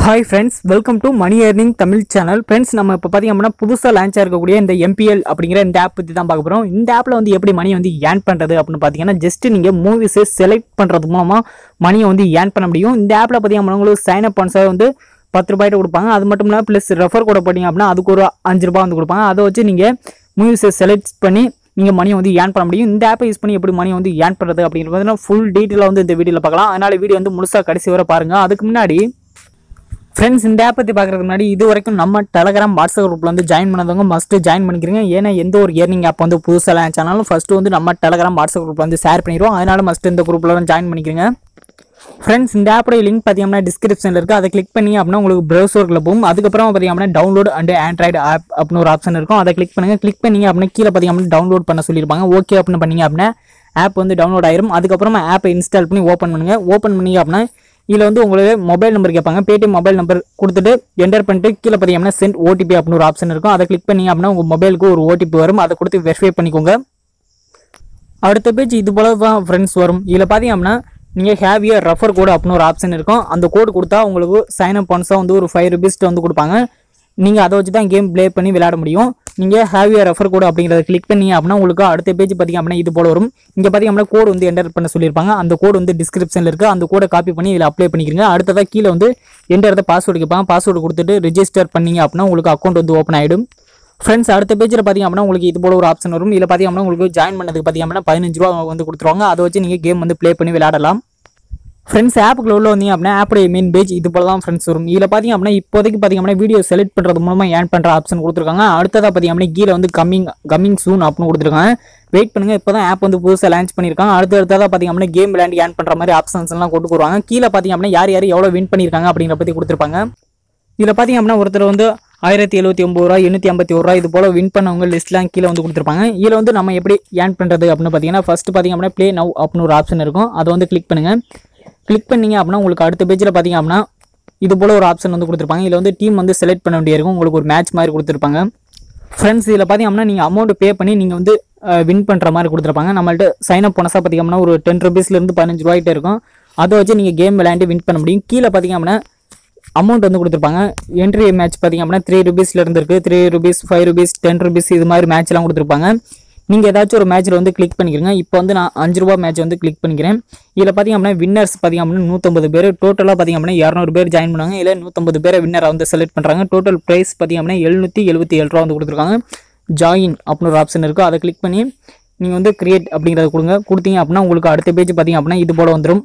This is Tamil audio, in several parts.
hi friends welcome to money earning Tamil channel friends நம்ம இப்போ பார்த்தீங்க அப்படின்னா புதுசாக லான்ச் இருக்கக்கூடிய இந்த எம்பிஎல் அப்படிங்கிற இந்த ஆப் பற்றி தான் பார்க்க போகிறோம் இந்த ஆப்பில் வந்து எப்படி மணி வந்து ஏர்ன் பண்ணுறது அப்படின்னு பார்த்தீங்கன்னா ஜஸ்ட் நீங்கள் மூவிஸை செலக்ட் பண்ணுறது மூலமாக மணியை வந்து ஏர்ன் பண்ண முடியும் இந்த ஆப்பில் பார்த்தீங்க அப்படின்னா உங்களுக்கு சைன் அப் பண்ண வந்து பத்து ரூபாய்ட்டு கொடுப்பாங்க அது மட்டும் இல்லாமல் ப்ளஸ் ரெஃபர் கூட போட்டிங்க அப்படின்னா அதுக்கு ஒரு அஞ்சு ரூபாய் வந்து கொடுப்பாங்க அதை வச்சு நீங்கள் மூவிஸை செலக்ட் பண்ணி நீங்கள் மணியை வந்து ஏர்ன் பண்ண முடியும் இந்த ஆப்பை யூஸ் பண்ணி எப்படி மணியை வந்து ஏர்ன் பண்ணுறது அப்படிங்கிறது வந்து ஃபுல் டீட்டெயிலாக வந்து இந்த வீடியோவில் பார்க்கலாம் அதனால் வீடியோ வந்து முழுசாக கடைசி வரை பாருங்கள் அதுக்கு முன்னாடி ஃப்ரெண்ட்ஸ் இந்த ஆப் பற்றி பார்க்குறதுக்கு முன்னாடி இது வரைக்கும் நம்ம டெலகிராம் வாட்ஸ்அப் குரூப்பில் வந்து ஜாயின் பண்ணதவங்க மஸ்ட்டு ஜாயின் பண்ணிக்கிறீங்க ஏன்னா எந்த ஒரு ஏர்னிங் ஆப் வந்து புதுசாக லான்ச் ஆனாலும் ஃபஸ்ட்டு வந்து நம்ம டெலகிராம் வாட்ஸ்அப் குரூப்பில் வந்து ஷேர் பண்ணிடுவோம் அதனால மஸ்ட்டு இந்த குரூப்பில் வந்து ஜாயின் பண்ணிக்கிறீங்க ஃப்ரெண்ட்ஸ் இந்த ஆப்போட லிங்க் பார்த்தீங்கன்னா டிஸ்கிரிப்ஷனில் இருக்குது அதை கிளிக் பண்ணி அப்படின்னா உங்களுக்கு ப்ரௌசரில் போகும் அதுக்கப்புறம் பார்த்தீங்கன்னா டவுன்லோட் அண்ட் ஆண்ட்ராய்டு ஆப் அப்படின்னு ஒரு ஆப்ஷன் இருக்கும் அதை கிளிக் பண்ணுங்கள் கிளிக் பண்ணீங்க அப்படின்னா கீழே பார்த்தீங்கன்னா டவுன்லோட் பண்ண சொல்லியிருப்பாங்க ஓகே அப்படின்னு பண்ணீங்க அப்படின்னா ஆப் வந்து டவுன்லோட் ஆயிரும் அதுக்கப்புறமா ஆப்பை இன்ஸ்டால் பண்ணி ஓப்பன் பண்ணுங்கள் ஓப்பன் பண்ணீங்க அப்படின்னா இதில் வந்து உங்களுக்கு மொபைல் நம்பர் கேட்பாங்க பேடிஎம் மொபைல் நம்பர் கொடுத்துட்டு என்டர் பண்ணிட்டு கீழே பார்த்தீங்கன்னா சென்ட் ஓடிபி அப்படின்னு ஒரு ஆப்ஷன் இருக்கும் அதை கிளிக் பண்ணீங்க அப்படின்னா உங்கள் மொபைலுக்கு ஒரு ஓடிபி வரும் அதை கொடுத்து வெரிஃபை பண்ணிக்கோங்க அடுத்த பேஜ் இது போல தான் ஃப்ரெண்ட்ஸ் வரும் இதில் பார்த்தீங்க அப்படின்னா நீங்கள் ஹேவியர் ரெஃபர் கோடு அப்படின்னு ஒரு ஆப்ஷன் இருக்கும் அந்த கோடு கொடுத்தா உங்களுக்கு சைன் அப் பண்ணஸாக வந்து ஒரு ஃபைவ் ருபீஸ்ட்டு வந்து கொடுப்பாங்க நீங்கள் அதை வச்சு தான் கேம் ப்ளே பண்ணி விளையாட முடியும் நீங்கள் ஹேவியர் ரெஃபர் கோடு அப்படிங்கிறத கிளிக் பண்ணி அப்படின்னா உங்களுக்கு அடுத்த பேஜ் பார்த்தீங்க அப்படின்னா இது போல வரும் இங்கே பார்த்தீங்க அப்படின்னா கோடு வந்து என்டர் பண்ண சொல்லியிருப்பாங்க அந்த கோடு வந்து டிஸ்கிரிப்ஷனில் இருக்குது அந்த கோடை காப்பி பண்ணி இதில் அப்ளை பண்ணிக்கிறீங்க அடுத்ததாக கீழே வந்து என்டர் பாஸ்வேர்டு கேட்பாங்க பாஸ்வேர்டு கொடுத்துட்டு ரிஜிஸ்டர் பண்ணீங்க அப்படின்னா உங்களுக்கு அக்கௌண்ட் வந்து ஓப்பன் ஆகிடும் ஃப்ரெண்ட்ஸ் அடுத்த பேஜில் பார்த்தீங்க அப்படின்னா உங்களுக்கு இது போல ஒரு ஆப்ஷன் வரும் இதில் பார்த்தீங்க அப்படின்னா உங்களுக்கு ஜாயின் பண்ணதுக்கு பார்த்தீங்க அப்படின்னா பதினஞ்சு ரூபா வந்து கொடுத்துருவாங்க அதை வச்சு நீங்கள் கேம் வந்து ப்ளே பண்ணி விளையாடலாம் ஃப்ரெண்ட்ஸ் ஆப்புக்குள்ள உள்ள வந்தீங்க அப்படின்னா ஆப்போடைய மெயின் பேஜ் இது போல தான் ஃப்ரெண்ட்ஸ் வரும் இதில் பார்த்தீங்க அப்படின்னா இப்போதைக்கு பார்த்தீங்க அப்படின்னா வீடியோ செலக்ட் பண்ணுறது மூலமாக ஏன் பண்ணுற ஆப்ஷன் கொடுத்துருக்காங்க அடுத்ததாக பார்த்தீங்க அப்படின்னா கீழே வந்து கம்மிங் கம்மிங் சூன் அப்படின்னு கொடுத்துருக்காங்க வெயிட் பண்ணுங்க இப்போ தான் ஆப் வந்து புதுசாக லான்ச் பண்ணியிருக்காங்க அடுத்த அடுத்ததாக பார்த்தீங்க அப்படின்னா கேம் விளையாண்டு ஏன் பண்ணுற மாதிரி ஆப்ஷன்ஸ் எல்லாம் கொண்டு வருவாங்க கீழே பார்த்தீங்க அப்படின்னா யார் யார் எவ்வளோ வின் பண்ணியிருக்காங்க அப்படிங்கிற பற்றி கொடுத்துருப்பாங்க இதில் பார்த்தீங்க அப்படின்னா ஒருத்தர் வந்து ஆயிரத்தி எழுபத்தி ஒம்பது ரூபா எண்ணூற்றி ஐம்பத்தி ஒரு ரூபா இது போல் வின் பண்ணவங்க லிஸ்ட்லாம் கீழே வந்து கொடுத்துருப்பாங்க இதில் வந்து நம்ம எப்படி ஏர்ன் பண்ணுறது அப்படின்னு பார்த்தீங்கன்னா ஃபஸ்ட்டு பார்த்தீங்க அப்படின்னா ப்ளே நவ் அப்படின்னு ஒரு ஆப்ஷன் இருக்கும் அதை வந்து கிளிக் பண்ணுங்கள் கிளிக் பண்ணீங்க அப்படின்னா உங்களுக்கு அடுத்த பேஜில் பார்த்தீங்க அப்படின்னா இது போல் ஒரு ஆப்ஷன் வந்து கொடுத்துருப்பாங்க இதில் வந்து டீம் வந்து செலக்ட் பண்ண வேண்டியிருக்கும் உங்களுக்கு ஒரு மேட்ச் மாதிரி கொடுத்துருப்பாங்க ஃப்ரெண்ட்ஸ் இதில் பார்த்தீங்க அப்படின்னா நீங்கள் அமௌண்ட் பே பண்ணி நீங்கள் வந்து வின் பண்ணுற மாதிரி கொடுத்துருப்பாங்க நம்மள்ட்ட சைன் அப் போனஸாக பார்த்தீங்க அப்படின்னா ஒரு டென் ருபீஸ்லேருந்து பதினஞ்சு ரூபாய்கிட்ட இருக்கும் அதை வச்சு நீங்கள் கேம் விளையாண்டு வின் பண்ண முடியும் கீழே பார்த்தீங்க அப்படின்னா அமௌண்ட் வந்து கொடுத்துருப்பாங்க என்ட்ரி மேட்ச் பார்த்தீங்க அப்படின்னா த்ரீ ருபீஸ்ல இருந்து இருக்கு three rupees five rupees ten rupees இது மாதிரி மேட்ச்லாம் கொடுத்துருப்பாங்க நீங்கள் ஏதாச்சும் ஒரு மேட்ச்சில் வந்து கிளிக் பண்ணிக்கிறீங்க இப்போ வந்து நான் அஞ்சு ரூபா மேட்ச் வந்து கிளிக் பண்ணிக்கிறேன் இதில் பார்த்தீங்க அப்படின்னா வின்னர்ஸ் பார்த்தீங்க அப்படின்னா நூற்றம்பது பேர் டோட்டலாக பார்த்தீங்க அப்படின்னா இரநூறு பேர் ஜாயின் பண்ணாங்க இல்லை நூற்றம்பது பேரை வின்னரை வந்து செலக்ட் பண்ணுறாங்க டோட்டல் ப்ரைஸ் பார்த்தீங்க அப்படின்னா எழுநூற்றி எழுபத்தி ஏழு ரூபா வந்து கொடுத்துருக்காங்க ஜாயின் அப்படின்னு ஒரு ஆப்ஷன் இருக்குது அதை கிளிக் பண்ணி நீங்கள் வந்து கிரியேட் அப்படிங்கிறத கொடுங்க கொடுத்தீங்க அப்படின்னா உங்களுக்கு அடுத்த பேஜ் பார்த்தீங்க அப்படின்னா இது போல் வந்துடும்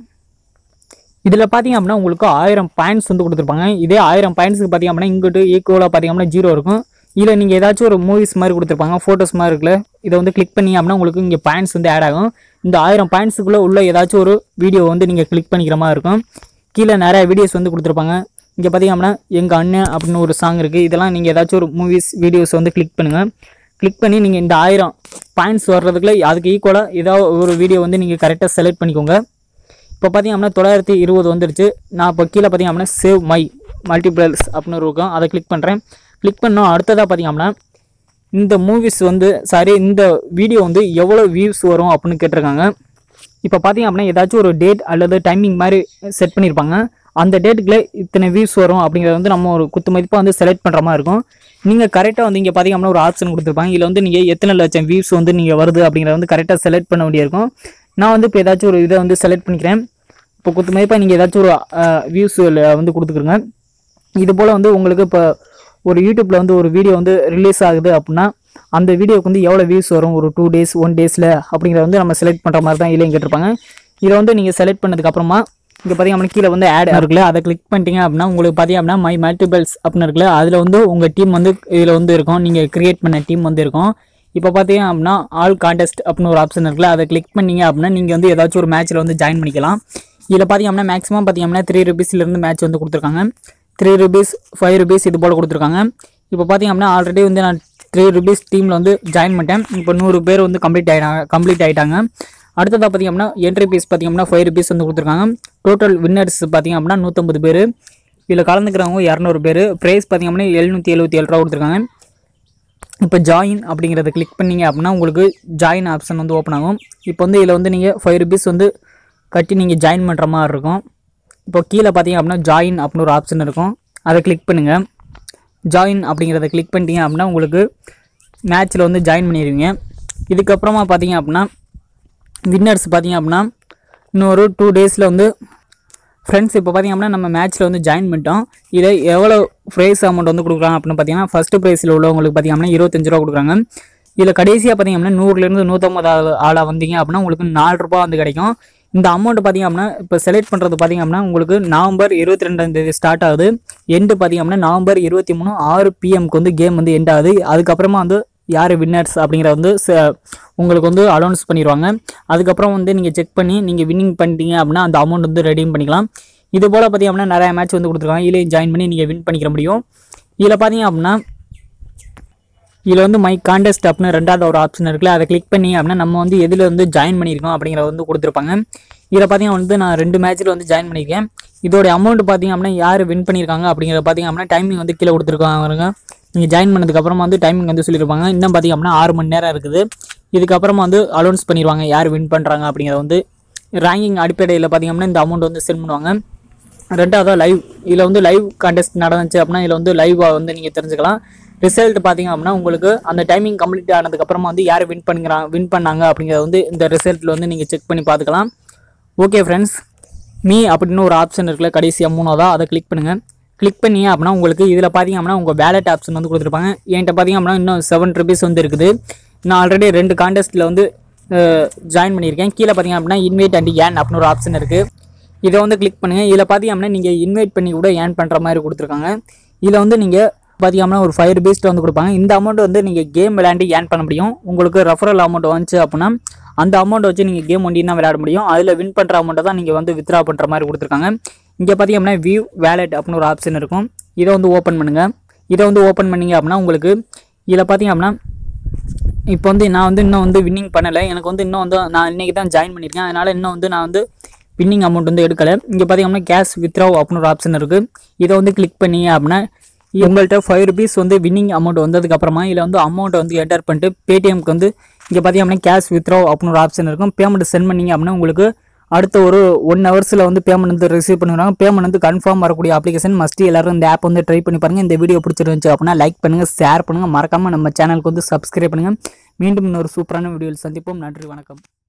இதில் பார்த்தீங்க அப்படின்னா உங்களுக்கு ஆயிரம் பாயிண்ட்ஸ் வந்து கொடுத்துருப்பாங்க இதே ஆயிரம் பாயிண்ட்ஸுக்கு பார்த்தீங்க அப்படின்னா இங்கிட்டு ஈக்குவலாக பார்த்தீங்க அப்படின்னா ஜீரோ இருக்கும் இதில் நீங்கள் ஏதாச்சும் ஒரு மூவிஸ் மாதிரி கொடுத்துருப்பாங்க ஃபோட்டோஸ் மாதிரி இருக்குல்ல இதை வந்து கிளிக் பண்ணி அப்படின்னா உங்களுக்கு இங்கே பாயிண்ட்ஸ் வந்து ஆட் ஆகும் இந்த ஆயிரம் பாயிண்ட்ஸுக்குள்ளே உள்ள ஏதாச்சும் ஒரு வீடியோ வந்து நீங்கள் கிளிக் பண்ணிக்கிற மாதிரி இருக்கும் கீழே நிறைய வீடியோஸ் வந்து கொடுத்துருப்பாங்க இங்கே பார்த்தீங்க அப்படின்னா எங்கள் அண்ணன் அப்படின்னு ஒரு சாங் இருக்குது இதெல்லாம் நீங்கள் ஏதாச்சும் ஒரு மூவிஸ் வீடியோஸ் வந்து கிளிக் பண்ணுங்கள் கிளிக் பண்ணி நீங்கள் இந்த ஆயிரம் பாயிண்ட்ஸ் வர்றதுக்குள்ள அதுக்கு ஈக்குவலாக ஏதாவது ஒரு வீடியோ வந்து நீங்கள் கரெக்டாக செலக்ட் பண்ணிக்கோங்க இப்போ பார்த்தீங்க அப்படின்னா தொள்ளாயிரத்தி இருபது வந்துருச்சு நான் இப்போ கீழே பார்த்தீங்க அப்படின்னா சேவ் மை மல்டிபிள்ஸ் அப்படின்னு இருக்கும் அதை கிளிக் பண்ணுறேன் கிளிக் பண்ணோம் அடுத்ததாக பார்த்தீங்க அப்படின்னா இந்த மூவிஸ் வந்து சாரி இந்த வீடியோ வந்து எவ்வளோ வியூஸ் வரும் அப்படின்னு கேட்டிருக்காங்க இப்போ பார்த்தீங்க அப்படின்னா ஏதாச்சும் ஒரு டேட் அல்லது டைமிங் மாதிரி செட் பண்ணியிருப்பாங்க அந்த டேட்டுக்குள்ளே இத்தனை வியூஸ் வரும் அப்படிங்கிறத வந்து நம்ம ஒரு குத்து மதிப்பாக வந்து செலக்ட் பண்ணுற மாதிரி இருக்கும் நீங்கள் கரெக்டாக வந்து இங்கே பார்த்தீங்க அப்படின்னா ஒரு ஆப்ஷன் கொடுத்துருப்பாங்க இதில் வந்து நீங்கள் எத்தனை லட்சம் வியூஸ் வந்து நீங்கள் வருது அப்படிங்கிறத வந்து கரெக்டாக செலக்ட் பண்ண வேண்டியிருக்கும் நான் வந்து இப்போ ஏதாச்சும் ஒரு இதை வந்து செலக்ட் பண்ணிக்கிறேன் இப்போ குத்து மதிப்பாக நீங்கள் ஏதாச்சும் ஒரு வியூஸ் வந்து கொடுத்துக்குறங்க இது போல் வந்து உங்களுக்கு இப்போ ஒரு யூடியூப்பில் வந்து ஒரு வீடியோ வந்து ரிலீஸ் ஆகுது அப்படின்னா அந்த வீடியோக்கு வந்து எவ்வளோ வியூஸ் வரும் ஒரு டூ டேஸ் ஒன் டேஸில் அப்படிங்கிறத வந்து நம்ம செலக்ட் பண்ணுற மாதிரி தான் இல்லைன்னு கேட்டிருப்பாங்க இதை வந்து நீங்கள் செலக்ட் பண்ணதுக்கப்புறமா இங்கே பார்த்தீங்க அப்படின்னா கீழே வந்து ஆட் இருக்குல்ல அதை கிளிக் பண்ணிட்டீங்க அப்படின்னா உங்களுக்கு பார்த்தீங்க அப்படின்னா மை மல்டிபிள்ஸ் அப்படின்னு இருக்குல்ல அதில் வந்து உங்கள் டீம் வந்து இதில் வந்து இருக்கும் நீங்கள் கிரியேட் பண்ண டீம் வந்து இருக்கும் இப்போ பார்த்தீங்க அப்படின்னா ஆல் கான்டெஸ்ட் அப்படின்னு ஒரு ஆப்ஷன் இருக்குல்ல அதை கிளிக் பண்ணீங்க அப்படின்னா நீங்கள் வந்து ஏதாச்சும் ஒரு மேட்ச்சில் வந்து ஜாயின் பண்ணிக்கலாம் இதில் பார்த்தீங்க அப்படின்னா மேக்ஸிமம் பார்த்தீங்க அப்படின்னா த்ரீ ருபீஸ்லேருந்து மேட்ச் வந்து கொடுத்துருக்காங்க த்ரீ ருபீஸ் ஃபைவ் ருபீஸ் இது போல் கொடுத்துருக்காங்க இப்போ பார்த்தீங்க அப்படின்னா ஆல்ரெடி வந்து நான் த்ரீ ருபீஸ் டீமில் வந்து ஜாயின் பண்ணிட்டேன் இப்போ நூறு பேர் வந்து கம்ப்ளீட் ஆகிட்டாங்க கம்ப்ளீட் ஆகிட்டாங்க அடுத்ததாக பார்த்தீங்க அப்படின்னா என்ட்ரி பீஸ் பார்த்தீங்க அப்படின்னா ஃபைவ் ருபீஸ் வந்து கொடுத்துருக்காங்க டோட்டல் வின்னர்ஸ் பார்த்தீங்க அப்படின்னா நூற்றம்பது பேர் இதில் கலந்துக்கிறவங்க இரநூறு பேர் ப்ரைஸ் பார்த்தீங்க அப்படின்னா எழுநூற்றி எழுபத்தி ஏழு ரூபா கொடுத்துருக்காங்க இப்போ ஜாயின் அப்படிங்கிறத கிளிக் பண்ணீங்க அப்படின்னா உங்களுக்கு ஜாயின் ஆப்ஷன் வந்து ஓப்பன் ஆகும் இப்போ வந்து இதில் வந்து நீங்கள் ஃபைவ் ருபீஸ் வந்து கட்டி நீங்கள் ஜாயின் பண்ணுற மாதிரி இருக்கும் இப்போ கீழே பார்த்தீங்க அப்படின்னா ஜாயின் அப்படின்னு ஒரு ஆப்ஷன் இருக்கும் அதை கிளிக் பண்ணுங்கள் ஜாயின் அப்படிங்கிறத கிளிக் பண்ணிட்டீங்க அப்படின்னா உங்களுக்கு மேட்ச்சில் வந்து ஜாயின் பண்ணிடுவீங்க இதுக்கப்புறமா பார்த்தீங்க அப்படின்னா வின்னர்ஸ் பார்த்தீங்க அப்படின்னா இன்னொரு டூ டேஸில் வந்து ஃப்ரெண்ட்ஸ் இப்போ பார்த்தீங்க அப்படின்னா நம்ம மேட்ச்சில் வந்து ஜாயின் பண்ணிட்டோம் இதை எவ்வளோ ப்ரைஸ் அமௌண்ட் வந்து கொடுக்குறாங்க அப்படின்னு பார்த்தீங்கன்னா ஃபஸ்ட்டு ப்ரைஸில் உள்ளவங்களுக்கு பார்த்தீங்க அப்படின்னா இருபத்தஞ்சு ரூபா கொடுக்குறாங்க இதில் கடைசியாக பார்த்தீங்க அப்படின்னா நூறுலேருந்து நூற்றம்பது ஆள் ஆளாக வந்தீங்க அப்படின்னா உங்களுக்கு நாலு ரூபா வந்து கிடைக்கும் இந்த அமௌண்ட் பார்த்தீங்க அப்படின்னா இப்போ செலக்ட் பண்ணுறது பார்த்தீங்க அப்படின்னா உங்களுக்கு நவம்பர் இருபத்தி ரெண்டாம் தேதி ஸ்டார்ட் ஆகுது எண்டு பார்த்தீங்க அப்படின்னா நவம்பர் இருபத்தி மூணு ஆறு பிஎம்க்கு வந்து கேம் வந்து எண்ட் ஆகுது அதுக்கப்புறமா வந்து யார் வின்னர்ஸ் அப்படிங்கிறத வந்து ச- உங்களுக்கு வந்து அலௌன்ஸ் பண்ணிடுவாங்க அதுக்கப்புறம் வந்து நீங்கள் செக் பண்ணி நீங்கள் வின்னிங் பண்ணிட்டீங்க அப்படின்னா அந்த அமௌண்ட் வந்து ரெடீம் பண்ணிக்கலாம் இது போல் பார்த்தீங்க அப்படின்னா நிறைய மேட்ச் வந்து கொடுத்துருக்காங்க இதுலேயும் ஜாயின் பண்ணி நீங்கள் வின் பண்ணிக்கிற முடியும் இதில் பார்த்தீங்க அப்படின்னா இதில் வந்து மை காண்டெஸ்ட் அப்படின்னு ரெண்டாவது ஒரு ஆப்ஷன் இருக்குல்ல அதை கிளிக் பண்ணி அப்படின்னா நம்ம வந்து எதில் வந்து ஜாயின் பண்ணியிருக்கோம் அப்படிங்கிறத வந்து கொடுத்துருப்பாங்க இதில் பார்த்தீங்கன்னா வந்து நான் ரெண்டு மேட்ச்சில் வந்து ஜாயின் பண்ணியிருக்கேன் இதோட அமௌண்ட் பார்த்தீங்க அப்படின்னா யார் வின் பண்ணியிருக்காங்க அப்படிங்கிறத பார்த்தீங்க அப்படின்னா டைமிங் வந்து கீழே கொடுத்துருக்காங்க நீங்கள் ஜாயின் பண்ணதுக்கப்புறமா வந்து டைமிங் வந்து சொல்லியிருப்பாங்க இன்னும் பார்த்தீங்க அப்படின்னா ஆறு மணி நேரம் இருக்குது இதுக்கப்புறமா வந்து அலௌன்ஸ் பண்ணிடுவாங்க யார் வின் பண்ணுறாங்க அப்படிங்கிறத வந்து ரேங்கிங் அடிப்படையில் பார்த்தீங்க அப்படின்னா இந்த அமௌண்ட் வந்து சென்ட் பண்ணுவாங்க ரெண்டாவது லைவ் இதில் வந்து லைவ் கான்டெஸ்ட் நடந்துச்சு அப்படின்னா இதில் வந்து லைவாக வந்து நீங்கள் தெரிஞ்சுக்கலாம் ரிசல்ட் பார்த்தீங்க அப்படின்னா உங்களுக்கு அந்த டைமிங் கம்ப்ளீட் ஆனதுக்கப்புறமா வந்து யார் வின் பண்ணுறாங்க வின் பண்ணாங்க அப்படிங்கிறத வந்து இந்த ரிசல்ட்டில் வந்து நீங்கள் செக் பண்ணி பார்த்துக்கலாம் ஓகே ஃப்ரெண்ட்ஸ் மீ அப்படின்னு ஒரு ஆப்ஷன் இருக்குல்ல கடைசியாக மூணாவதா அதை கிளிக் பண்ணுங்கள் கிளிக் பண்ணி அப்படின்னா உங்களுக்கு இதில் பார்த்தீங்க அப்படின்னா உங்கள் வேலட் ஆப்ஷன் வந்து கொடுத்துருப்பாங்க என்கிட்ட பார்த்தீங்க அப்படின்னா இன்னும் செவன் ருபீஸ் வந்து இருக்குது நான் ஆல்ரெடி ரெண்டு கான்டெஸ்ட்டில் வந்து ஜாயின் பண்ணியிருக்கேன் கீழே பார்த்தீங்க அப்படின்னா இன்வைட் அண்ட் ஏன் அப்படின்னு ஒரு ஆப்ஷன் இருக்குது இதை வந்து கிளிக் பண்ணுங்கள் இதில் பார்த்தீங்க அப்படின்னா நீங்கள் இன்வைட் பண்ணி கூட ஏர்ன் பண்ணுற மாதிரி கொடுத்துருக்காங்க இதில் வந்து நீங்கள் பார்த்தீங்க அப்படின்னா ஒரு ஃபைவ் ருபீஸ்ட்டு வந்து கொடுப்பாங்க இந்த அமௌண்ட் வந்து நீங்கள் கேம் விளையாண்டு ஏர்ன் பண்ண முடியும் உங்களுக்கு ரெஃபரல் அமௌண்ட் வந்துச்சு அப்படின்னா அந்த அமௌண்ட் வச்சு நீங்கள் கேம் ஒண்டினா விளையாட முடியும் அதில் வின் பண்ணுற அமௌண்ட்டை தான் நீங்கள் வந்து வித்ரா பண்ணுற மாதிரி கொடுத்துருக்காங்க இங்கே பார்த்தீங்க அப்படின்னா வியூ வேலட் அப்படின்னு ஒரு ஆப்ஷன் இருக்கும் இதை வந்து ஓப்பன் பண்ணுங்கள் இதை வந்து ஓப்பன் பண்ணீங்க அப்படின்னா உங்களுக்கு இதில் பார்த்தீங்க அப்படின்னா இப்போ வந்து நான் வந்து இன்னும் வந்து வின்னிங் பண்ணலை எனக்கு வந்து இன்னும் வந்து நான் இன்றைக்கி தான் ஜாயின் பண்ணியிருக்கேன் அதனால் இன்னும் வந்து நான் வந்து வின்னிங் அமௌண்ட் வந்து எடுக்கலை இங்கே பார்த்தீங்கன்னா கேஷ் வித்ராவ் அப்படின்னு ஒரு ஆப்ஷன் இருக்குது இதை வந்து கிளிக் பண்ணீங்க அப்படின்னா உங்கள்கிட்ட ஃபைவ் ருபீஸ் வந்து வின்னிங் அமௌண்ட் வந்ததுக்கப்புறமா இதில் வந்து அமௌண்ட்டை வந்து என்டர் பண்ணிட்டு பேடிஎம்க்கு வந்து இங்கே பார்த்தீங்க அப்படின்னா கேஷ் வித்ராவ் அப்படின்னு ஒரு ஆப்ஷன் இருக்கும் பேமெண்ட் சென்ட் பண்ணீங்க அப்படின்னா உங்களுக்கு அடுத்த ஒரு ஒன் ஹவர்ஸில் வந்து பேமெண்ட் வந்து ரிசீவ் பண்ணுவாங்க பேமெண்ட் வந்து கன்ஃபார்ம் வரக்கூடிய அப்ளிகேஷன் மஸ்ட் எல்லாரும் இந்த ஆப் வந்து ட்ரை பண்ணி பாருங்கள் இந்த வீடியோ பிடிச்சிருந்துச்சு அப்படின்னா லைக் பண்ணுங்கள் ஷேர் பண்ணுங்கள் மறக்காமல் நம்ம சேனலுக்கு வந்து சப்ஸ்கிரைப் பண்ணுங்கள் மீண்டும் இன்னொரு சூப்பரான வீடியோவில் சந்திப்போம் நன்றி வணக்கம்